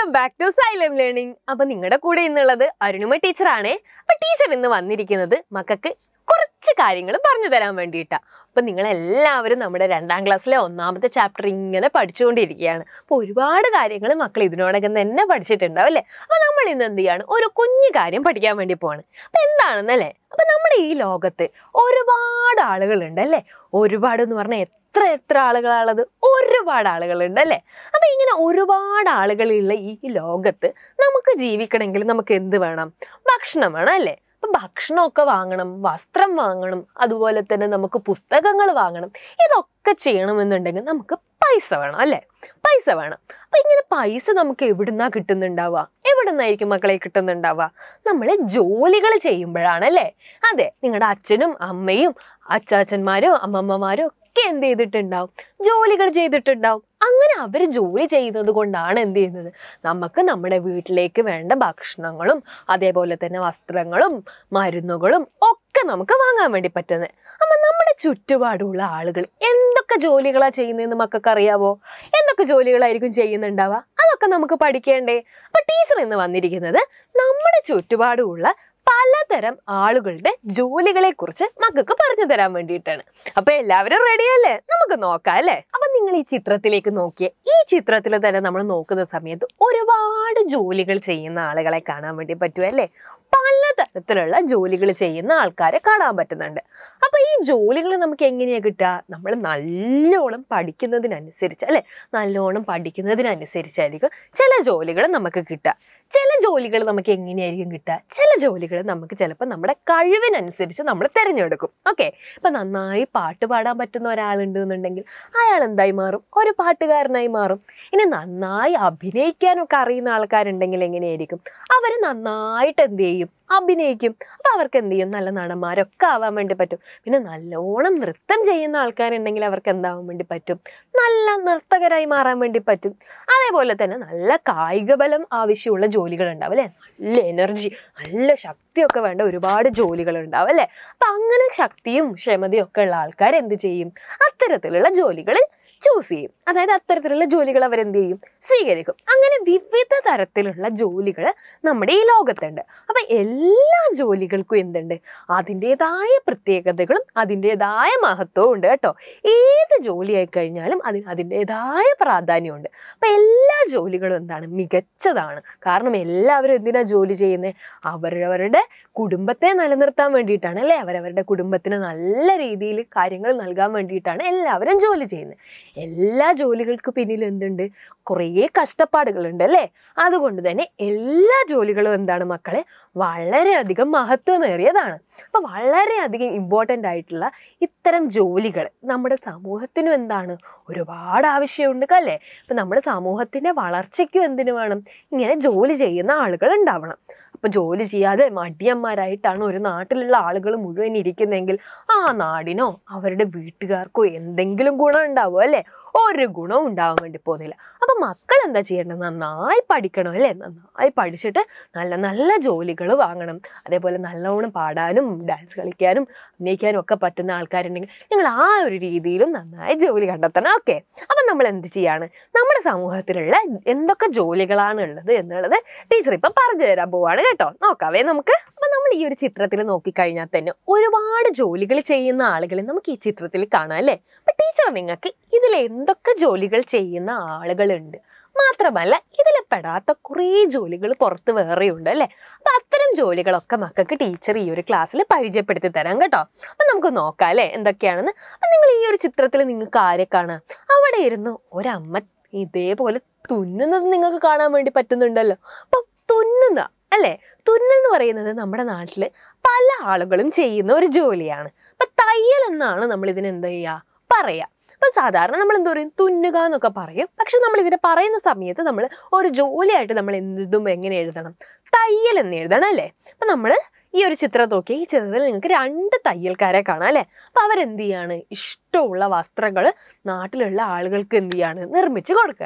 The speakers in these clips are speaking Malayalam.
welcome back to Xylem learning അപ്പൊ നിങ്ങളുടെ കൂടെ ഇന്നുള്ളത് അരുണിമ ടീച്ചറാണേ അപ്പൊ ടീച്ചർ ഇന്ന് വന്നിരിക്കുന്നത് മക്കൾക്ക് കുറച്ച് കാര്യങ്ങൾ പറഞ്ഞു തരാൻ വേണ്ടിയിട്ടാ അപ്പൊ നിങ്ങൾ എല്ലാവരും നമ്മുടെ രണ്ടാം ക്ലാസ്സിലെ ഒന്നാമത്തെ ചാപ്റ്റർ ഇങ്ങനെ പഠിച്ചുകൊണ്ടിരിക്കുകയാണ് അപ്പൊ ഒരുപാട് കാര്യങ്ങൾ മക്കൾ ഇതിനോടകം തന്നെ പഠിച്ചിട്ടുണ്ടാവും അല്ലേ അപ്പൊ നമ്മൾ ഇന്ന് എന്ത് ചെയ്യാണ് ഒരു കുഞ്ഞു കാര്യം പഠിക്കാൻ വേണ്ടി പോവാണ് അപ്പൊ എന്താണെന്നല്ലേ അപ്പൊ നമ്മുടെ ഈ ലോകത്ത് ഒരുപാട് ആളുകളുണ്ട് അല്ലേ ഒരുപാട് എന്ന് പറഞ്ഞാൽ എത്ര എത്ര ആളുകളാണുള്ളത് ഒരുപാട് ആളുകളുണ്ട് അല്ലേ അപ്പൊ ഇങ്ങനെ ഒരുപാട് ആളുകളുള്ള ഈ ലോകത്ത് നമുക്ക് ജീവിക്കണമെങ്കിൽ നമുക്ക് എന്ത് വേണം ഭക്ഷണം വേണം അല്ലേ അപ്പൊ ഭക്ഷണമൊക്കെ വാങ്ങണം വസ്ത്രം വാങ്ങണം അതുപോലെ തന്നെ നമുക്ക് പുസ്തകങ്ങൾ വാങ്ങണം ഇതൊക്കെ ചെയ്യണമെന്നുണ്ടെങ്കിൽ നമുക്ക് പൈസ വേണം അല്ലേ പൈസ വേണം അപ്പൊ ഇങ്ങനെ പൈസ നമുക്ക് എവിടുന്നാ കിട്ടുന്നുണ്ടാവുക എവിടുന്നായിരിക്കും മക്കളെ കിട്ടുന്നുണ്ടാവുക നമ്മൾ ജോലികൾ ചെയ്യുമ്പോഴാണ് അല്ലേ അതെ നിങ്ങളുടെ അച്ഛനും അമ്മയും അച്ചാച്ചന്മാരും അമ്മമ്മമാരും ഒക്കെ എന്ത് ചെയ്തിട്ടുണ്ടാവും ജോലികൾ ചെയ്തിട്ടുണ്ടാവും അങ്ങനെ അവർ ജോലി ചെയ്യുന്നത് കൊണ്ടാണ് എന്ത് ചെയ്യുന്നത് നമുക്ക് നമ്മുടെ വീട്ടിലേക്ക് വേണ്ട ഭക്ഷണങ്ങളും അതേപോലെ തന്നെ വസ്ത്രങ്ങളും മരുന്നുകളും ഒക്കെ നമുക്ക് വാങ്ങാൻ വേണ്ടി പറ്റുന്നത് അപ്പം നമ്മുടെ ചുറ്റുപാടുള്ള ആളുകൾ എന്തൊക്കെ ജോലികളാ ചെയ്യുന്നതെന്ന് മക്കൾക്ക് അറിയാവോ എന്തൊക്കെ ജോലികളായിരിക്കും ചെയ്യുന്നുണ്ടാവുക അതൊക്കെ നമുക്ക് പഠിക്കേണ്ടേ അപ്പൊ ടീച്ചർ ഇന്ന് വന്നിരിക്കുന്നത് നമ്മുടെ ചുറ്റുപാടുമുള്ള പലതരം ആളുകളുടെ ജോലികളെ കുറിച്ച് മക്കൾക്ക് പറഞ്ഞു തരാൻ വേണ്ടിയിട്ടാണ് അപ്പൊ എല്ലാവരും റെഡി അല്ലേ നമുക്ക് നോക്കാം അല്ലേ അപ്പൊ നിങ്ങൾ ഈ ചിത്രത്തിലേക്ക് നോക്കിയ ഈ ചിത്രത്തിൽ തന്നെ നമ്മൾ നോക്കുന്ന സമയത്ത് ഒരുപാട് ജോലികൾ ചെയ്യുന്ന ആളുകളെ കാണാൻ വേണ്ടി പറ്റും അല്ലേ പലതരത്തിലുള്ള ജോലികൾ ചെയ്യുന്ന ആൾക്കാരെ കാണാൻ പറ്റുന്നുണ്ട് അപ്പൊ ഈ ജോലികൾ നമുക്ക് എങ്ങനെയാ കിട്ടുക നമ്മൾ നല്ലോണം പഠിക്കുന്നതിനനുസരിച്ച് അല്ലെ നല്ലോണം പഠിക്കുന്നതിനനുസരിച്ചായിരിക്കും ചില ജോലികൾ നമുക്ക് കിട്ടുക ചില ജോലികൾ നമുക്ക് എങ്ങനെയായിരിക്കും കിട്ടുക ചില ജോലികൾ നമുക്ക് ചിലപ്പോൾ നമ്മുടെ കഴിവിനനുസരിച്ച് നമ്മൾ തിരഞ്ഞെടുക്കും ഓക്കെ ഇപ്പൊ നന്നായി പാട്ട് പാടാൻ പറ്റുന്ന ഒരാളുണ്ട് എന്നുണ്ടെങ്കിൽ അയാൾ എന്തായി മാറും ഒരു പാട്ടുകാരനായി മാറും ഇനി നന്നായി അഭിനയിക്കാനൊക്കെ അറിയുന്ന ആൾക്കാരുണ്ടെങ്കിൽ എങ്ങനെയായിരിക്കും അവർ നന്നായിട്ട് എന്ത് ചെയ്യും അഭിനയിക്കും അപ്പൊ അവർക്ക് എന്ത് ചെയ്യും നല്ല നടന്മാരൊക്കെ ആവാൻ വേണ്ടി പറ്റും പിന്നെ നല്ലോണം നൃത്തം ചെയ്യുന്ന ആൾക്കാരുണ്ടെങ്കിൽ അവർക്ക് എന്താവാൻ വേണ്ടി പറ്റും നല്ല നർത്തകരായി മാറാൻ വേണ്ടി പറ്റും അതേപോലെ തന്നെ നല്ല കായിക ബലം ആവശ്യമുള്ള ജോലികൾ ഉണ്ടാവും അല്ലേ നല്ല എനർജി നല്ല ശക്തിയൊക്കെ വേണ്ട ഒരുപാട് ജോലികൾ ഉണ്ടാവും അല്ലേ അപ്പൊ അങ്ങനെ ശക്തിയും ക്ഷമതയും ഒക്കെ ഉള്ള ആൾക്കാർ എന്ത് ചെയ്യും അത്തരത്തിലുള്ള ജോലികളിൽ ചൂസ് ചെയ്യും അതായത് അത്തരത്തിലുള്ള ജോലികൾ അവരെന്ത് ചെയ്യും സ്വീകരിക്കും അങ്ങനെ വിവിധ തരത്തിലുള്ള ജോലികൾ നമ്മുടെ ഈ ലോകത്തുണ്ട് അപ്പൊ എല്ലാ ജോലികൾക്കും എന്തുണ്ട് അതിൻ്റെതായ പ്രത്യേകതകളും അതിൻ്റെതായ മഹത്വവും ഉണ്ട് കേട്ടോ ഏത് ജോലിയായി കഴിഞ്ഞാലും അതിന് അതിൻ്റെതായ പ്രാധാന്യമുണ്ട് അപ്പൊ എല്ലാ ജോലികളും എന്താണ് മികച്ചതാണ് കാരണം എല്ലാവരും എന്തിനാ ജോലി ചെയ്യുന്നത് അവരവരുടെ കുടുംബത്തെ നിലനിർത്താൻ വേണ്ടിയിട്ടാണ് അല്ലേ അവരവരുടെ കുടുംബത്തിന് നല്ല രീതിയിൽ കാര്യങ്ങൾ നൽകാൻ വേണ്ടിയിട്ടാണ് എല്ലാവരും ജോലി ചെയ്യുന്നത് എല്ലാ ജോലികൾക്ക് പിന്നിൽ എന്തുണ്ട് കുറേ കഷ്ടപ്പാടുകളുണ്ട് അല്ലേ അതുകൊണ്ട് തന്നെ എല്ലാ ജോലികളും എന്താണ് മക്കളെ വളരെയധികം മഹത്വമേറിയതാണ് അപ്പൊ വളരെയധികം ഇമ്പോർട്ടൻ്റ് ആയിട്ടുള്ള ഇത്തരം ജോലികൾ നമ്മുടെ സമൂഹത്തിനും എന്താണ് ഒരുപാട് ആവശ്യമുണ്ട് അല്ലേ ഇപ്പൊ നമ്മുടെ സമൂഹത്തിന്റെ വളർച്ചയ്ക്കും എന്തിനു വേണം ഇങ്ങനെ ജോലി ചെയ്യുന്ന ആളുകൾ ഉണ്ടാവണം അപ്പൊ ജോലി ചെയ്യാതെ മടിയന്മാരായിട്ടാണ് ഒരു നാട്ടിലുള്ള ആളുകൾ മുഴുവൻ ഇരിക്കുന്നെങ്കിൽ ആ നാടിനോ അവരുടെ വീട്ടുകാർക്കോ എന്തെങ്കിലും ഗുണം ഉണ്ടാവും അല്ലേ ഒരു ഗുണവും ഉണ്ടാവാൻ വേണ്ടി പോകുന്നില്ല അപ്പൊ മക്കൾ എന്താ ചെയ്യേണ്ടത് നന്നായി പഠിക്കണം അല്ലേ നന്നായി പഠിച്ചിട്ട് നല്ല നല്ല ജോലികൾ വാങ്ങണം അതേപോലെ നല്ലോണം പാടാനും ഡാൻസ് കളിക്കാനും അഭിനയിക്കാനും ഒക്കെ പറ്റുന്ന ആൾക്കാരുണ്ടെങ്കിൽ നിങ്ങൾ ആ ഒരു രീതിയിലും നന്നായി ജോലി കണ്ടെത്തണം ഓക്കെ അപ്പം നമ്മൾ എന്ത് ചെയ്യാണ് നമ്മുടെ സമൂഹത്തിലുള്ള എന്തൊക്കെ ജോലികളാണ് ഉള്ളത് എന്നുള്ളത് ടീച്ചർ ഇപ്പം പറഞ്ഞു തരാൻ പോവാണ് കേട്ടോ നോക്കാവേ നമുക്ക് അപ്പം നമ്മൾ ഈ ഒരു ചിത്രത്തിൽ നോക്കിക്കഴിഞ്ഞാൽ തന്നെ ഒരുപാട് ജോലികൾ ചെയ്യുന്ന ആളുകളെ നമുക്ക് ഈ ചിത്രത്തിൽ കാണാം അല്ലേ അപ്പം ടീച്ചർ നിങ്ങൾക്ക് ഇതിൽ എന്തൊക്കെ ജോലികൾ ചെയ്യുന്ന ആളുകളുണ്ട് മാത്രമല്ല ഇതിൽ പെടാത്ത കുറേ ജോലികൾ പുറത്ത് വേറെയുണ്ട് അല്ലേ അപ്പൊ അത്തരം ജോലികളൊക്കെ മക്കൾക്ക് ടീച്ചർ ഈ ഒരു ക്ലാസ്സിൽ പരിചയപ്പെടുത്തി തരാം കേട്ടോ അപ്പൊ നമുക്ക് നോക്കാം അല്ലേ എന്തൊക്കെയാണെന്ന് അപ്പൊ നിങ്ങൾ ഈ ഒരു ചിത്രത്തിൽ നിങ്ങൾക്ക് ആരെ കാണാം അവിടെ ഇരുന്ന് ഒരമ്മ ഇതേപോലെ തുന്നുന്നത് നിങ്ങൾക്ക് കാണാൻ വേണ്ടി പറ്റുന്നുണ്ടല്ലോ അപ്പൊ തുന്നുന്ന അല്ലേ തുന്നൽ പറയുന്നത് നമ്മുടെ നാട്ടിൽ പല ആളുകളും ചെയ്യുന്ന ഒരു ജോലിയാണ് അപ്പൊ തയ്യൽ എന്നാണ് നമ്മൾ ഇതിന് എന്താ ചെയ്യുക പറയാ അപ്പൊ സാധാരണ നമ്മൾ എന്താ പറയും തുന്നുക എന്നൊക്കെ പറയും പക്ഷെ നമ്മൾ ഇതിനെ പറയുന്ന സമയത്ത് നമ്മൾ ഒരു ജോലിയായിട്ട് നമ്മൾ എന്തും എങ്ങനെ എഴുതണം തയ്യൽ എന്ന് എഴുതണം അല്ലേ അപ്പൊ നമ്മൾ ഈ ഒരു ചിത്രം നോക്കി ഈ ചിത്രത്തിൽ നിങ്ങൾക്ക് രണ്ട് തയ്യൽക്കാരെ കാണാം അല്ലേ അപ്പൊ അവരെന്ത് ചെയ്യാണ് ഇഷ്ടമുള്ള വസ്ത്രങ്ങൾ നാട്ടിലുള്ള ആളുകൾക്ക് എന്ത് ചെയ്യാണ് നിർമ്മിച്ച് കൊടുക്കുകയാണ്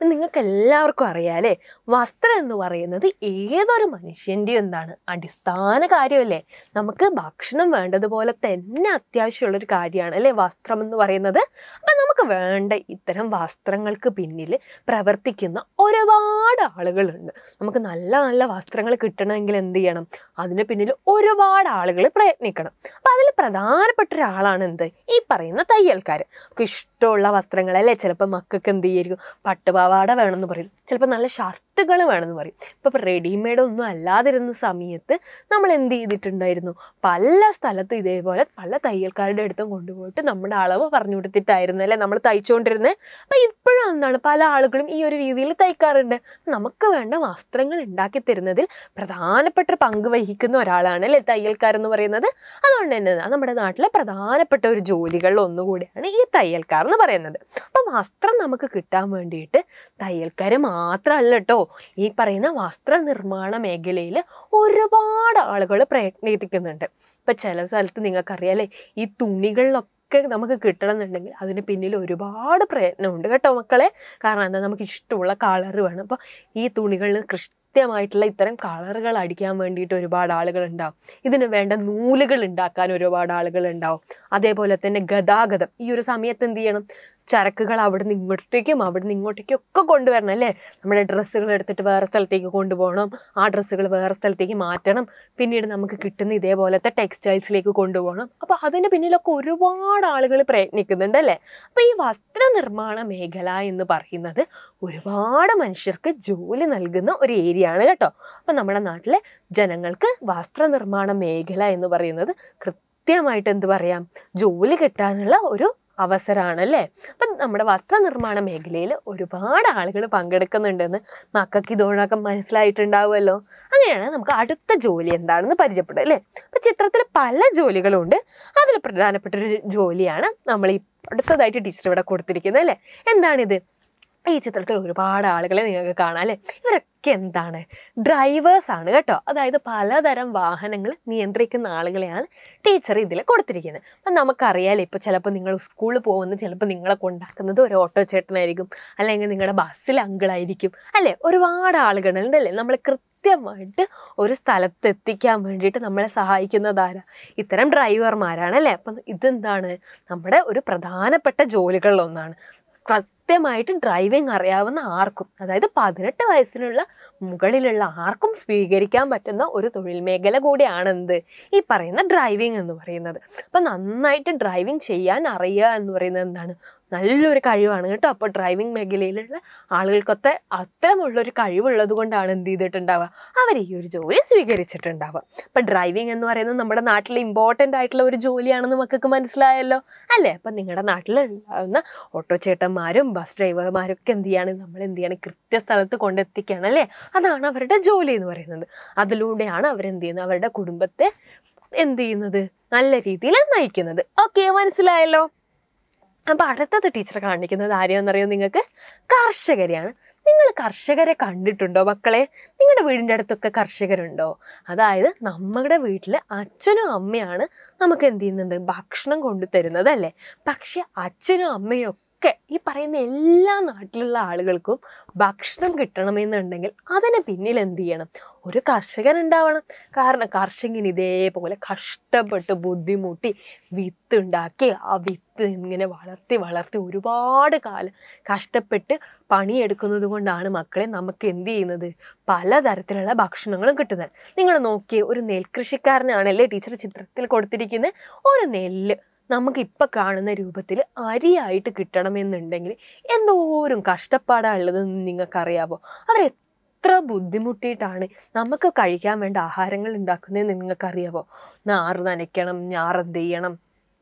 നിങ്ങൾക്ക് എല്ലാവർക്കും അറിയാം അല്ലേ വസ്ത്രം എന്ന് പറയുന്നത് ഏതൊരു മനുഷ്യൻ്റെയും എന്താണ് അടിസ്ഥാന കാര്യമല്ലേ നമുക്ക് ഭക്ഷണം വേണ്ടതുപോലെ തന്നെ അത്യാവശ്യമുള്ളൊരു കാര്യമാണ് അല്ലേ വസ്ത്രം എന്ന് പറയുന്നത് അപ്പം നമുക്ക് വേണ്ട ഇത്തരം വസ്ത്രങ്ങൾക്ക് പിന്നിൽ പ്രവർത്തിക്കുന്ന ഒരുപാട് ആളുകളുണ്ട് നമുക്ക് നല്ല നല്ല വസ്ത്രങ്ങൾ കിട്ടണമെങ്കിൽ എന്ത് ചെയ്യണം അതിന് പിന്നിൽ ഒരുപാട് ആളുകൾ പ്രയത്നിക്കണം അപ്പം അതിൽ പ്രധാനപ്പെട്ട ഒരാളാണ് എന്ത് ഈ പറയുന്ന തയ്യൽക്കാർ ഇഷ്ടമുള്ള വസ്ത്രങ്ങൾ അല്ലേ ചിലപ്പോൾ മക്കൾക്ക് എന്ത് ചെയ്യായിരിക്കും പട്ടുപാവാട വേണമെന്ന് പറയും ചിലപ്പോൾ നല്ല ഷർട്ടുകൾ വേണമെന്ന് പറയും ഇപ്പം റെഡിമെയ്ഡ് ഒന്നും അല്ലാതിരുന്ന സമയത്ത് നമ്മൾ എന്ത് ചെയ്തിട്ടുണ്ടായിരുന്നു പല സ്ഥലത്തും ഇതേപോലെ പല തയ്യൽക്കാരുടെ അടുത്തും കൊണ്ടുപോയിട്ട് നമ്മുടെ അളവ് പറഞ്ഞു കൊടുത്തിട്ടായിരുന്നു അല്ലേ നമ്മൾ തയ്ച്ചുകൊണ്ടിരുന്നത് അപ്പം ഇപ്പോഴും എന്താണ് പല ആളുകളും ഈ ഒരു രീതിയിൽ തയ്ക്കാറുണ്ട് നമുക്ക് വേണ്ട വസ്ത്രങ്ങൾ ഉണ്ടാക്കി തരുന്നതിൽ പ്രധാനപ്പെട്ട ഒരു പങ്ക് വഹിക്കുന്ന ഒരാളാണ് അല്ലേ തയ്യൽക്കാരെന്ന് പറയുന്നത് അതുകൊണ്ട് തന്നെ അത് നമ്മുടെ നാട്ടിലെ പ്രധാനപ്പെട്ട ഒരു ജോലികളിൽ ഒന്നുകൂടിയാണ് ഈ തയ്യൽക്കാർ എന്ന് പറയുന്നത് അപ്പം വസ്ത്രം നമുക്ക് കിട്ടാൻ വേണ്ടിയിട്ട് തയ്യൽക്കാർ മാത്രമല്ല കേട്ടോ ഈ പറയുന്ന വസ്ത്ര നിർമ്മാണ മേഖലയിൽ ഒരുപാട് ആളുകൾ പ്രയത്നിക്കുന്നുണ്ട് ഇപ്പം ചില സ്ഥലത്ത് നിങ്ങൾക്കറിയാലേ ഈ തുണികളിലൊക്കെ നമുക്ക് കിട്ടണം എന്നുണ്ടെങ്കിൽ അതിന് പിന്നിൽ ഒരുപാട് പ്രയത്നമുണ്ട് കേട്ടോ മക്കളെ കാരണം എന്താ നമുക്ക് ഇഷ്ടമുള്ള കളർ വേണം അപ്പോൾ ഈ തുണികളിൽ കൃത്യമായിട്ടുള്ള ഇത്തരം കളറുകൾ അടിക്കാൻ വേണ്ടിയിട്ട് ഒരുപാട് ആളുകൾ ഉണ്ടാവും ഇതിന് വേണ്ട നൂലുകൾ ഉണ്ടാക്കാൻ ഒരുപാട് ആളുകൾ ഉണ്ടാവും അതേപോലെ തന്നെ ഗതാഗതം ഈ ഒരു സമയത്ത് എന്ത് ചെയ്യണം ചരക്കുകൾ അവിടുന്ന് ഇങ്ങോട്ടേക്കും അവിടുന്ന് ഇങ്ങോട്ടേക്കും ഒക്കെ കൊണ്ടുവരണം അല്ലേ നമ്മുടെ ഡ്രസ്സുകൾ എടുത്തിട്ട് വേറെ സ്ഥലത്തേക്ക് കൊണ്ടുപോകണം ആ ഡ്രസ്സുകൾ വേറെ സ്ഥലത്തേക്ക് മാറ്റണം പിന്നീട് നമുക്ക് കിട്ടുന്ന ഇതേപോലത്തെ ടെക്സ്റ്റൈൽസിലേക്ക് കൊണ്ടുപോകണം അപ്പോൾ അതിന് പിന്നിലൊക്കെ ഒരുപാട് ആളുകൾ പ്രയത്നിക്കുന്നുണ്ട് അല്ലേ അപ്പോൾ ഈ വസ്ത്രനിർമ്മാണ മേഖല എന്ന് പറയുന്നത് ഒരുപാട് മനുഷ്യർക്ക് ജോലി നൽകുന്ന ഒരു ഏരിയ ആണ് കേട്ടോ അപ്പം നമ്മുടെ നാട്ടിലെ ജനങ്ങൾക്ക് വസ്ത്രനിർമ്മാണ മേഖല എന്ന് പറയുന്നത് കൃത്യമായിട്ട് എന്ത് പറയാം ജോലി കിട്ടാനുള്ള ഒരു അവസരമാണ് അല്ലേ അപ്പം നമ്മുടെ വസ്ത്രനിർമ്മാണ മേഖലയിൽ ഒരുപാട് ആളുകൾ പങ്കെടുക്കുന്നുണ്ടെന്ന് മക്കൾക്ക് ഇതോടൊക്കെ മനസ്സിലായിട്ടുണ്ടാവുമല്ലോ അങ്ങനെയാണ് നമുക്ക് അടുത്ത ജോലി എന്താണെന്ന് പരിചയപ്പെടുക അല്ലേ അപ്പം ചിത്രത്തിൽ പല ജോലികളും ഉണ്ട് അതിൽ പ്രധാനപ്പെട്ട ഒരു ജോലിയാണ് നമ്മൾ ഈ അടുത്തതായിട്ട് ടീച്ചർ ഇവിടെ കൊടുത്തിരിക്കുന്നത് അല്ലേ എന്താണിത് ഈ ചിത്രത്തിൽ ഒരുപാട് ആളുകളെ നിങ്ങൾക്ക് കാണാം അല്ലേ ഇവരൊക്കെ എന്താണ് ഡ്രൈവേഴ്സ് ആണ് കേട്ടോ അതായത് പലതരം വാഹനങ്ങൾ നിയന്ത്രിക്കുന്ന ആളുകളെയാണ് ടീച്ചർ ഇതിൽ കൊടുത്തിരിക്കുന്നത് അപ്പം നമുക്കറിയാലോ ഇപ്പോൾ ചിലപ്പോൾ നിങ്ങൾ സ്കൂളിൽ പോകുന്നത് ചിലപ്പോൾ നിങ്ങളെ കൊണ്ടാക്കുന്നത് ഒരു ഓട്ടോ ചേട്ടനായിരിക്കും അല്ലെങ്കിൽ നിങ്ങളുടെ ബസ്സിൽ അങ്കിളായിരിക്കും അല്ലേ ഒരുപാട് ആളുകളുണ്ട് അല്ലേ നമ്മൾ കൃത്യമായിട്ട് ഒരു സ്ഥലത്ത് എത്തിക്കാൻ വേണ്ടിയിട്ട് നമ്മളെ സഹായിക്കുന്നതാരാ ഇത്തരം ഡ്രൈവർമാരാണ് അല്ലേ അപ്പം ഇതെന്താണ് നമ്മുടെ ഒരു പ്രധാനപ്പെട്ട ജോലികളിലൊന്നാണ് കൃത്യമായിട്ട് ഡ്രൈവിംഗ് അറിയാവുന്ന ആർക്കും അതായത് പതിനെട്ട് വയസ്സിനുള്ള മുകളിലുള്ള ആർക്കും സ്വീകരിക്കാൻ പറ്റുന്ന ഒരു തൊഴിൽ മേഖല കൂടിയാണ് എന്ത് ഈ പറയുന്ന ഡ്രൈവിംഗ് എന്ന് പറയുന്നത് അപ്പം നന്നായിട്ട് ഡ്രൈവിംഗ് ചെയ്യാൻ അറിയുക എന്ന് പറയുന്നത് എന്താണ് നല്ലൊരു കഴിവാണ് കേട്ടോ അപ്പോൾ ഡ്രൈവിംഗ് മേഖലയിലുള്ള ആളുകൾക്കൊക്കെ അത്തരമുള്ളൊരു കഴിവുള്ളത് കൊണ്ടാണ് എന്ത് ചെയ്തിട്ടുണ്ടാവുക അവർ ഈ ഒരു ജോലി സ്വീകരിച്ചിട്ടുണ്ടാവുക അപ്പം ഡ്രൈവിംഗ് എന്ന് പറയുന്നത് നമ്മുടെ നാട്ടിൽ ഇമ്പോർട്ടൻ്റ് ആയിട്ടുള്ള ഒരു ജോലിയാണെന്ന് മക്കൾക്ക് മനസ്സിലായല്ലോ അല്ലേ അപ്പം നിങ്ങളുടെ നാട്ടിൽ ഉണ്ടാകുന്ന ഓട്ടോ ചേട്ടന്മാരും ബസ് ഡ്രൈവർമാരും ഒക്കെ എന്ത് ചെയ്യാണ് നമ്മൾ എന്ത് ചെയ്യണം കൃത്യസ്ഥലത്ത് കൊണ്ടെത്തിക്കുകയാണ് അല്ലേ അതാണ് അവരുടെ ജോലി എന്ന് പറയുന്നത് അതിലൂടെയാണ് അവരെന്ത് ചെയ്യുന്നത് അവരുടെ കുടുംബത്തെ എന്ത് ചെയ്യുന്നത് നല്ല രീതിയിൽ നയിക്കുന്നത് ഓക്കെ മനസ്സിലായല്ലോ അപ്പൊ അടുത്തത് ടീച്ചർ കാണിക്കുന്നത് ആരെയാണെന്നറിയോ നിങ്ങൾക്ക് കർഷകരെയാണ് നിങ്ങൾ കർഷകരെ കണ്ടിട്ടുണ്ടോ മക്കളെ നിങ്ങളുടെ വീടിൻ്റെ അടുത്തൊക്കെ കർഷകരുണ്ടോ അതായത് നമ്മുടെ വീട്ടിൽ അച്ഛനും അമ്മയാണ് നമുക്ക് എന്ത് ചെയ്യുന്നത് ഭക്ഷണം കൊണ്ടു തരുന്നത് അല്ലേ പക്ഷെ അച്ഛനും അമ്മയും ഒക്കെ ഈ പറയുന്ന എല്ലാ നാട്ടിലുള്ള ആളുകൾക്കും ഭക്ഷണം കിട്ടണമെന്നുണ്ടെങ്കിൽ അതിന് പിന്നിൽ എന്ത് ചെയ്യണം ഒരു കർഷകൻ ഉണ്ടാവണം കാരണം കർഷകൻ ഇതേപോലെ കഷ്ടപ്പെട്ട് ബുദ്ധിമുട്ടി വിത്ത് ഉണ്ടാക്കി ആ വിത്ത് ഇങ്ങനെ വളർത്തി വളർത്തി ഒരുപാട് കാലം കഷ്ടപ്പെട്ട് പണിയെടുക്കുന്നത് കൊണ്ടാണ് മക്കളെ നമുക്ക് എന്ത് ചെയ്യുന്നത് പലതരത്തിലുള്ള ഭക്ഷണങ്ങളും കിട്ടുന്നത് നിങ്ങൾ നോക്കിയേ ഒരു നെൽകൃഷിക്കാരനാണല്ലേ ടീച്ചർ ചിത്രത്തിൽ കൊടുത്തിരിക്കുന്നത് ഒരു നെല്ല് നമുക്ക് ഇപ്പം കാണുന്ന രൂപത്തിൽ അരിയായിട്ട് കിട്ടണമെന്നുണ്ടെങ്കിൽ എന്തോരം കഷ്ടപ്പാടാണ് ഉള്ളതെന്ന് നിങ്ങൾക്കറിയാവോ അവർ എത്ര ബുദ്ധിമുട്ടിയിട്ടാണ് നമുക്ക് കഴിക്കാൻ വേണ്ട ആഹാരങ്ങൾ ഉണ്ടാക്കുന്നതെന്ന് നിങ്ങൾക്കറിയാവോ നാറ് നനയ്ക്കണം ഞാറെന്ത് ചെയ്യണം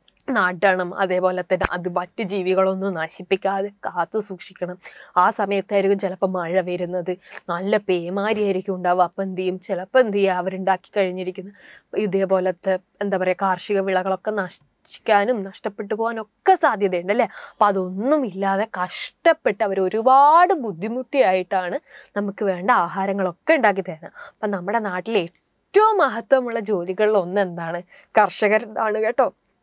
നടണം അതേപോലെ തന്നെ അത് മറ്റു ജീവികളൊന്നും നശിപ്പിക്കാതെ കാത്തു സൂക്ഷിക്കണം ആ സമയത്തായിരിക്കും ചിലപ്പോൾ മഴ വരുന്നത് നല്ല പേമാരിയായിരിക്കും ഉണ്ടാവുക അപ്പം എന്ത് ചെയ്യും ചിലപ്പോൾ എന്ത് ചെയ്യുക അവരുണ്ടാക്കി കഴിഞ്ഞിരിക്കുന്ന ഇതേപോലത്തെ എന്താ പറയുക കാർഷിക വിളകളൊക്കെ നശിക്കാനും നഷ്ടപ്പെട്ടു പോകാനും ഒക്കെ സാധ്യതയുണ്ട് അല്ലേ അപ്പം അതൊന്നും ഇല്ലാതെ കഷ്ടപ്പെട്ട് അവർ ഒരുപാട് ബുദ്ധിമുട്ടിയായിട്ടാണ് നമുക്ക് വേണ്ട ആഹാരങ്ങളൊക്കെ ഉണ്ടാക്കി തരുന്നത് അപ്പം നമ്മുടെ നാട്ടിലെ ഏറ്റവും മഹത്വമുള്ള ജോലികളിൽ ഒന്ന് എന്താണ് കർഷകരാണ് കേട്ടോ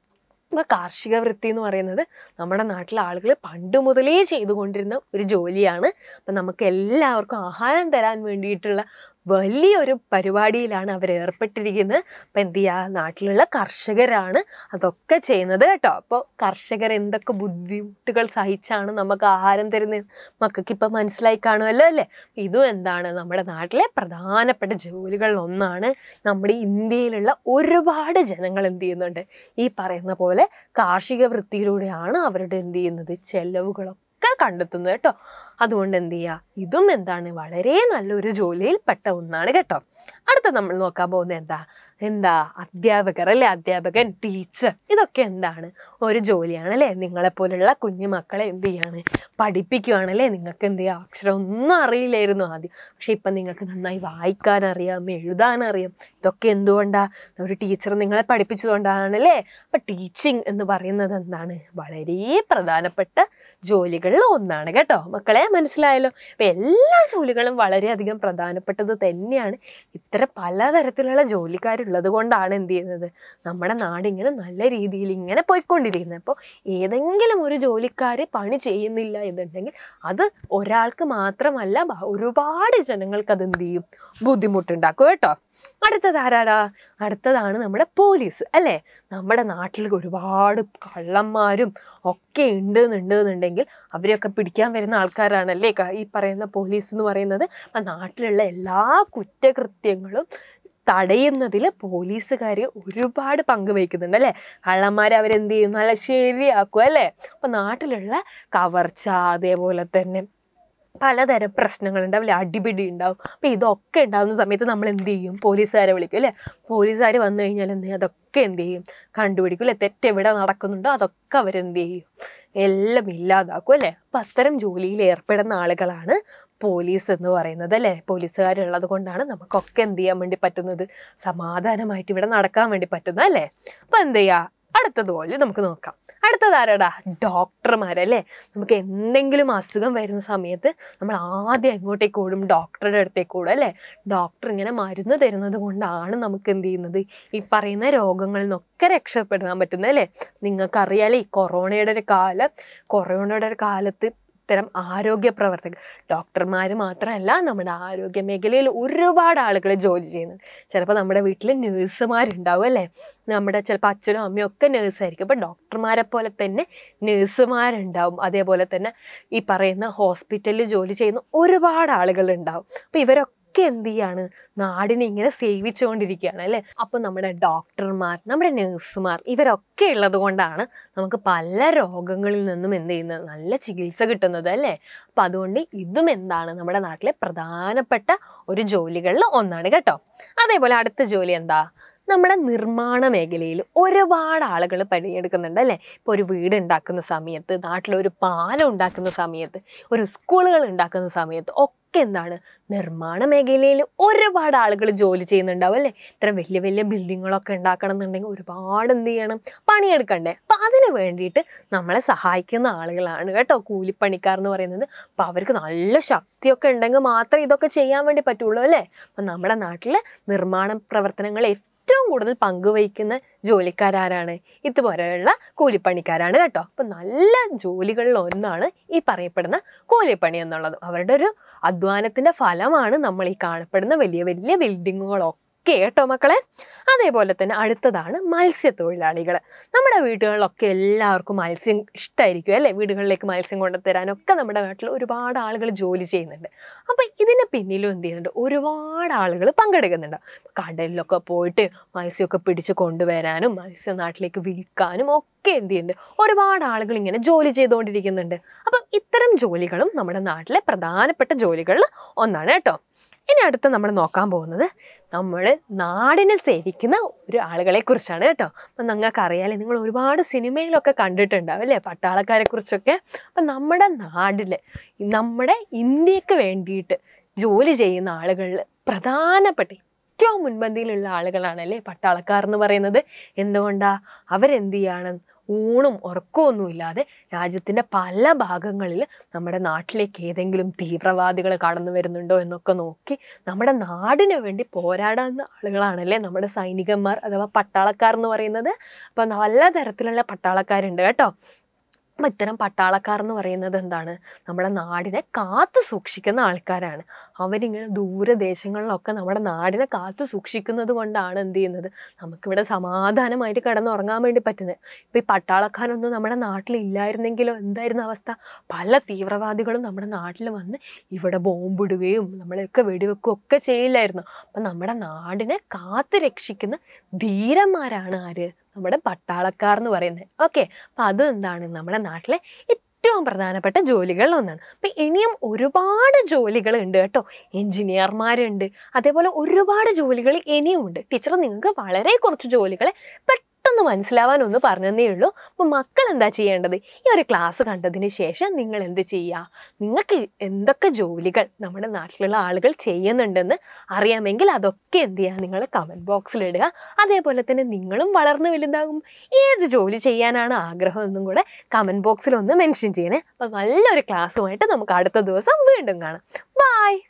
അപ്പോൾ കാർഷിക വൃത്തി എന്ന് പറയുന്നത് നമ്മുടെ നാട്ടിലെ ആളുകൾ പണ്ട് മുതലേ ചെയ്തുകൊണ്ടിരുന്ന ഒരു ജോലിയാണ് അപ്പം നമുക്ക് എല്ലാവർക്കും ആഹാരം തരാൻ വേണ്ടിയിട്ടുള്ള വലിയൊരു പരിപാടിയിലാണ് അവർ ഏർപ്പെട്ടിരിക്കുന്നത് അപ്പം എന്ത് ചെയ്യുക നാട്ടിലുള്ള കർഷകരാണ് അതൊക്കെ ചെയ്യുന്നത് കേട്ടോ അപ്പോൾ കർഷകർ എന്തൊക്കെ ബുദ്ധിമുട്ടുകൾ സഹിച്ചാണ് നമുക്ക് ആഹാരം തരുന്നത് മക്കൾക്ക് ഇപ്പം മനസ്സിലായി കാണുമല്ലോ അല്ലേ ഇതും എന്താണ് നമ്മുടെ നാട്ടിലെ പ്രധാനപ്പെട്ട ജോലികളിൽ ഒന്നാണ് നമ്മുടെ ഇന്ത്യയിലുള്ള ഒരുപാട് ജനങ്ങൾ എന്ത് ചെയ്യുന്നുണ്ട് ഈ പറയുന്ന പോലെ കാർഷിക വൃത്തിയിലൂടെയാണ് അവരുടെ എന്ത് ചെയ്യുന്നത് ചെലവുകളൊക്കെ കണ്ടെത്തുന്നത് കേട്ടോ അതുകൊണ്ട് എന്ത് ചെയ്യുക ഇതും എന്താണ് വളരെ നല്ലൊരു ജോലിയിൽ പെട്ട ഒന്നാണ് കേട്ടോ അടുത്ത നമ്മൾ നോക്കാൻ പോകുന്നത് എന്താ എന്താ അധ്യാപകർ അല്ലേ അധ്യാപകൻ ടീച്ചർ ഇതൊക്കെ എന്താണ് ഒരു ജോലിയാണ് അല്ലേ നിങ്ങളെപ്പോലുള്ള കുഞ്ഞു മക്കളെ എന്ത് ചെയ്യാണ് പഠിപ്പിക്കുകയാണല്ലേ നിങ്ങൾക്ക് എന്ത് ചെയ്യുക അക്ഷരം ഒന്നും അറിയില്ലായിരുന്നു ആദ്യം പക്ഷെ ഇപ്പം നിങ്ങൾക്ക് നന്നായി വായിക്കാൻ അറിയാം എഴുതാൻ അറിയാം ഇതൊക്കെ എന്തുകൊണ്ടാ ഒരു ടീച്ചർ നിങ്ങളെ പഠിപ്പിച്ചതുകൊണ്ടാണല്ലേ അപ്പം ടീച്ചിങ് എന്ന് പറയുന്നത് എന്താണ് വളരെ പ്രധാനപ്പെട്ട ജോലികളിൽ ഒന്നാണ് കേട്ടോ മക്കളെ മനസ്സിലായല്ലോ അപ്പം എല്ലാ ജോലികളും വളരെയധികം പ്രധാനപ്പെട്ടത് തന്നെയാണ് ഇത്തരം പലതരത്തിലുള്ള ജോലിക്കാരുള്ളത് കൊണ്ടാണ് എന്ത് ചെയ്യുന്നത് നമ്മുടെ നാട് ഇങ്ങനെ നല്ല രീതിയിൽ ഇങ്ങനെ പോയിക്കൊണ്ടിരിക്കുന്നത് അപ്പോൾ ഏതെങ്കിലും ഒരു ജോലിക്കാർ പണി ചെയ്യുന്നില്ല എന്നുണ്ടെങ്കിൽ അത് ഒരാൾക്ക് മാത്രമല്ല ബ- ഒരുപാട് ജനങ്ങൾക്ക് അത് എന്ത് ചെയ്യും ബുദ്ധിമുട്ടുണ്ടാക്കും കേട്ടോ അടുത്തത് ആരാടാ അടുത്തതാണ് നമ്മുടെ പോലീസ് അല്ലേ നമ്മുടെ നാട്ടിൽ ഒരുപാട് കള്ളന്മാരും ഒക്കെ ഉണ്ട് എന്നുണ്ടെങ്കിൽ അവരെയൊക്കെ പിടിക്കാൻ വരുന്ന ആൾക്കാരാണല്ലേ ക- ഈ പറയുന്ന പോലീസ് എന്ന് പറയുന്നത് ആ നാട്ടിലുള്ള എല്ലാ കുറ്റകൃത്യങ്ങളും തടയുന്നതിൽ പോലീസുകാർ ഒരുപാട് പങ്ക് വഹിക്കുന്നുണ്ട് അല്ലേ കള്ളന്മാരെ അവരെന്ത് ചെയ്യും നല്ല ശരിയാക്കും അല്ലേ അപ്പൊ നാട്ടിലുള്ള കവർച്ച അതേപോലെ തന്നെ പലതരം പ്രശ്നങ്ങൾ ഉണ്ടാവില്ലേ അടിപിടി ഉണ്ടാവും അപ്പൊ ഇതൊക്കെ ഉണ്ടാകുന്ന സമയത്ത് നമ്മൾ എന്ത് ചെയ്യും പോലീസുകാരെ വിളിക്കും അല്ലേ പോലീസുകാർ വന്നു കഴിഞ്ഞാൽ എന്ത് ചെയ്യും അതൊക്കെ എന്ത് ചെയ്യും കണ്ടുപിടിക്കും അല്ലേ തെറ്റ് എവിടെ നടക്കുന്നുണ്ടോ അതൊക്കെ അവരെന്ത് ചെയ്യും എല്ലാം ഇല്ലാതാക്കും അല്ലേ അപ്പൊ അത്തരം ജോലിയിൽ ഏർപ്പെടുന്ന ആളുകളാണ് പോലീസ് എന്ന് പറയുന്നത് അല്ലേ പോലീസുകാരുള്ളത് കൊണ്ടാണ് നമുക്കൊക്കെ എന്ത് ചെയ്യാൻ വേണ്ടി പറ്റുന്നത് സമാധാനമായിട്ട് ഇവിടെ നടക്കാൻ വേണ്ടി പറ്റുന്നത് അല്ലേ അപ്പൊ എന്ത് ചെയ്യാ അടുത്തതുപോലെ നമുക്ക് നോക്കാം അടുത്തത് ആരാടാ ഡോക്ടർമാരല്ലേ നമുക്ക് എന്തെങ്കിലും അസുഖം വരുന്ന സമയത്ത് നമ്മൾ ആദ്യം എങ്ങോട്ടേക്ക് ഓടും ഡോക്ടറുടെ അടുത്തേക്ക് ഓടും അല്ലേ ഡോക്ടർ ഇങ്ങനെ മരുന്ന് തരുന്നത് കൊണ്ടാണ് നമുക്ക് എന്ത് ചെയ്യുന്നത് ഈ പറയുന്ന രോഗങ്ങളിൽ നിന്നൊക്കെ രക്ഷപ്പെടാൻ പറ്റുന്നത് അല്ലേ നിങ്ങൾക്കറിയാലേ ഈ കൊറോണയുടെ ഒരു കാലം കൊറോണയുടെ ഒരു കാലത്ത് ഇത്തരം ആരോഗ്യ പ്രവർത്തകർ ഡോക്ടർമാർ മാത്രമല്ല നമ്മുടെ ആരോഗ്യ മേഖലയിൽ ഒരുപാട് ആളുകൾ ജോലി ചെയ്യുന്നുണ്ട് ചിലപ്പോൾ നമ്മുടെ വീട്ടിൽ നേഴ്സുമാരുണ്ടാവും അല്ലേ നമ്മുടെ ചിലപ്പോൾ അച്ഛനും അമ്മയും ഒക്കെ നേഴ്സായിരിക്കും അപ്പോൾ ഡോക്ടർമാരെ പോലെ തന്നെ നേഴ്സുമാരുണ്ടാവും അതേപോലെ തന്നെ ഈ പറയുന്ന ഹോസ്പിറ്റലിൽ ജോലി ചെയ്യുന്ന ഒരുപാട് ആളുകൾ ഉണ്ടാവും അപ്പോൾ ഇവരൊക്കെ എന്ത് ചെയ്യാണ് നാടിനെ ഇങ്ങനെ സേവിച്ചുകൊണ്ടിരിക്കുകയാണ് അല്ലേ അപ്പോൾ നമ്മുടെ ഡോക്ടർമാർ നമ്മുടെ നഴ്സുമാർ ഇവരൊക്കെ ഉള്ളത് കൊണ്ടാണ് നമുക്ക് പല രോഗങ്ങളിൽ നിന്നും എന്ത് ചെയ്യുന്നത് നല്ല ചികിത്സ കിട്ടുന്നത് അല്ലേ അപ്പം അതുകൊണ്ട് ഇതും എന്താണ് നമ്മുടെ നാട്ടിലെ പ്രധാനപ്പെട്ട ഒരു ജോലികളിൽ ഒന്നാണ് കേട്ടോ അതേപോലെ അടുത്ത ജോലി എന്താ നമ്മുടെ നിർമ്മാണ മേഖലയിൽ ഒരുപാട് ആളുകൾ പണിയെടുക്കുന്നുണ്ട് അല്ലേ ഇപ്പോൾ ഒരു വീട് ഉണ്ടാക്കുന്ന സമയത്ത് നാട്ടിലൊരു പാലം ഉണ്ടാക്കുന്ന സമയത്ത് ഒരു സ്കൂളുകൾ ഉണ്ടാക്കുന്ന സമയത്ത് ഒക്കെ എന്താണ് നിർമ്മാണ മേഖലയിൽ ഒരുപാട് ആളുകൾ ജോലി ചെയ്യുന്നുണ്ടാവും അല്ലേ ഇത്ര വലിയ വലിയ ബിൽഡിങ്ങുകളൊക്കെ ഉണ്ടാക്കണം എന്നുണ്ടെങ്കിൽ ഒരുപാട് എന്ത് ചെയ്യണം പണിയെടുക്കണ്ടേ അപ്പം അതിന് വേണ്ടിയിട്ട് നമ്മളെ സഹായിക്കുന്ന ആളുകളാണ് കേട്ടോ കൂലിപ്പണിക്കാർ എന്ന് പറയുന്നത് അപ്പം അവർക്ക് നല്ല ശക്തിയൊക്കെ ഉണ്ടെങ്കിൽ മാത്രമേ ഇതൊക്കെ ചെയ്യാൻ വേണ്ടി പറ്റുള്ളൂ അല്ലേ അപ്പം നമ്മുടെ നാട്ടിൽ നിർമ്മാണ പ്രവർത്തനങ്ങൾ ഏറ്റവും കൂടുതൽ പങ്കുവഹിക്കുന്ന ജോലിക്കാരാരാണ് ഇതുപോലെയുള്ള കൂലിപ്പണിക്കാരാണ് കേട്ടോ അപ്പം നല്ല ജോലികളിൽ ഒന്നാണ് ഈ പറയപ്പെടുന്ന കൂലിപ്പണി എന്നുള്ളത് അവരുടെ ഒരു അധ്വാനത്തിന്റെ ഫലമാണ് നമ്മൾ ഈ കാണപ്പെടുന്ന വലിയ വലിയ ബിൽഡിങ്ങുകളൊക്കെ കേട്ടോ മക്കളെ അതേപോലെ തന്നെ അടുത്തതാണ് മത്സ്യത്തൊഴിലാളികൾ നമ്മുടെ വീടുകളിലൊക്കെ എല്ലാവർക്കും മത്സ്യം ഇഷ്ടമായിരിക്കും അല്ലേ വീടുകളിലേക്ക് മത്സ്യം കൊണ്ടുതരാനൊക്കെ നമ്മുടെ നാട്ടിൽ ഒരുപാട് ആളുകൾ ജോലി ചെയ്യുന്നുണ്ട് അപ്പം ഇതിന് പിന്നിലും എന്ത് ചെയ്യുന്നുണ്ട് ഒരുപാട് ആളുകൾ പങ്കെടുക്കുന്നുണ്ട് കടലിലൊക്കെ പോയിട്ട് മത്സ്യമൊക്കെ പിടിച്ച് കൊണ്ടുവരാനും മത്സ്യം നാട്ടിലേക്ക് വിൽക്കാനും ഒക്കെ എന്ത് ചെയ്യുന്നുണ്ട് ഒരുപാട് ആളുകൾ ഇങ്ങനെ ജോലി ചെയ്തുകൊണ്ടിരിക്കുന്നുണ്ട് അപ്പം ഇത്തരം ജോലികളും നമ്മുടെ നാട്ടിലെ പ്രധാനപ്പെട്ട ജോലികളിൽ ഒന്നാണ് കേട്ടോ ഇനി അടുത്ത് നമ്മൾ നോക്കാൻ പോകുന്നത് നമ്മൾ നാടിനെ സേവിക്കുന്ന ഒരു ആളുകളെ കുറിച്ചാണ് കേട്ടോ അപ്പം നിങ്ങൾക്ക് അറിയാലേ നിങ്ങൾ ഒരുപാട് സിനിമയിലൊക്കെ കണ്ടിട്ടുണ്ടാവും അല്ലേ പട്ടാളക്കാരെ കുറിച്ചൊക്കെ അപ്പം നമ്മുടെ നാട്ടിൽ നമ്മുടെ ഇന്ത്യക്ക് വേണ്ടിയിട്ട് ജോലി ചെയ്യുന്ന ആളുകളിൽ പ്രധാനപ്പെട്ട ഏറ്റവും മുൻപന്തിയിലുള്ള ആളുകളാണ് അല്ലേ പട്ടാളക്കാർ എന്ന് പറയുന്നത് എന്തുകൊണ്ടാ അവരെന്ത് ചെയ്യാണ് ഊണും ഉറക്കമൊന്നും ഇല്ലാതെ രാജ്യത്തിൻ്റെ പല ഭാഗങ്ങളിൽ നമ്മുടെ നാട്ടിലേക്ക് ഏതെങ്കിലും തീവ്രവാദികൾ കടന്നു വരുന്നുണ്ടോ എന്നൊക്കെ നോക്കി നമ്മുടെ നാടിന് വേണ്ടി പോരാടാവുന്ന ആളുകളാണല്ലേ നമ്മുടെ സൈനികന്മാർ അഥവാ പട്ടാളക്കാർ എന്ന് പറയുന്നത് അപ്പോൾ നല്ല തരത്തിലുള്ള പട്ടാളക്കാരുണ്ട് കേട്ടോ അപ്പം ഇത്തരം പട്ടാളക്കാർ എന്ന് പറയുന്നത് എന്താണ് നമ്മുടെ നാടിനെ കാത്തു സൂക്ഷിക്കുന്ന ആൾക്കാരാണ് അവരിങ്ങനെ ദൂരദേശങ്ങളിലൊക്കെ നമ്മുടെ നാടിനെ കാത്തു സൂക്ഷിക്കുന്നത് കൊണ്ടാണ് എന്ത് ചെയ്യുന്നത് നമുക്കിവിടെ സമാധാനമായിട്ട് കിടന്നുറങ്ങാൻ വേണ്ടി പറ്റുന്നത് ഇപ്പം ഈ പട്ടാളക്കാരൊന്നും നമ്മുടെ നാട്ടിൽ ഇല്ലായിരുന്നെങ്കിലോ എന്തായിരുന്നു അവസ്ഥ പല തീവ്രവാദികളും നമ്മുടെ നാട്ടിൽ വന്ന് ഇവിടെ ബോംബിടുകയും നമ്മളെയൊക്കെ വെടിവെക്കുകയും ഒക്കെ ചെയ്യില്ലായിരുന്നു അപ്പം നമ്മുടെ നാടിനെ കാത്തു രക്ഷിക്കുന്ന ധീരന്മാരാണ് ആര് നമ്മുടെ പട്ടാളക്കാർ എന്ന് പറയുന്നത് ഓക്കെ അപ്പം അത് എന്താണ് നമ്മുടെ നാട്ടിലെ ഏറ്റവും പ്രധാനപ്പെട്ട ജോലികളിൽ ഒന്നാണ് അപ്പം ഇനിയും ഒരുപാട് ജോലികൾ ഉണ്ട് കേട്ടോ എഞ്ചിനീയർമാരുണ്ട് അതേപോലെ ഒരുപാട് ജോലികൾ ഇനിയും ഉണ്ട് ടീച്ചർ നിങ്ങൾക്ക് വളരെ കുറച്ച് ജോലികളെ പെട്ടെന്ന് മനസ്സിലാവാൻ ഒന്ന് പറഞ്ഞതേ ഉള്ളൂ അപ്പോൾ മക്കൾ എന്താ ചെയ്യേണ്ടത് ഈ ഒരു ക്ലാസ് കണ്ടതിന് ശേഷം നിങ്ങൾ എന്ത് ചെയ്യുക നിങ്ങൾക്ക് എന്തൊക്കെ ജോലികൾ നമ്മുടെ നാട്ടിലുള്ള ആളുകൾ ചെയ്യുന്നുണ്ടെന്ന് അറിയാമെങ്കിൽ അതൊക്കെ എന്ത് ചെയ്യുക നിങ്ങൾ കമൻറ്റ് ബോക്സിൽ ഇടുക അതേപോലെ തന്നെ നിങ്ങളും വളർന്നു വലുതാകും ഏത് ജോലി ചെയ്യാനാണ് ആഗ്രഹം എന്നും കൂടെ കമൻറ്റ് ബോക്സിൽ ഒന്ന് മെൻഷൻ ചെയ്യണേ അപ്പോൾ നല്ലൊരു ക്ലാസ്സുമായിട്ട് നമുക്ക് അടുത്ത ദിവസം വീണ്ടും കാണാം ബായ്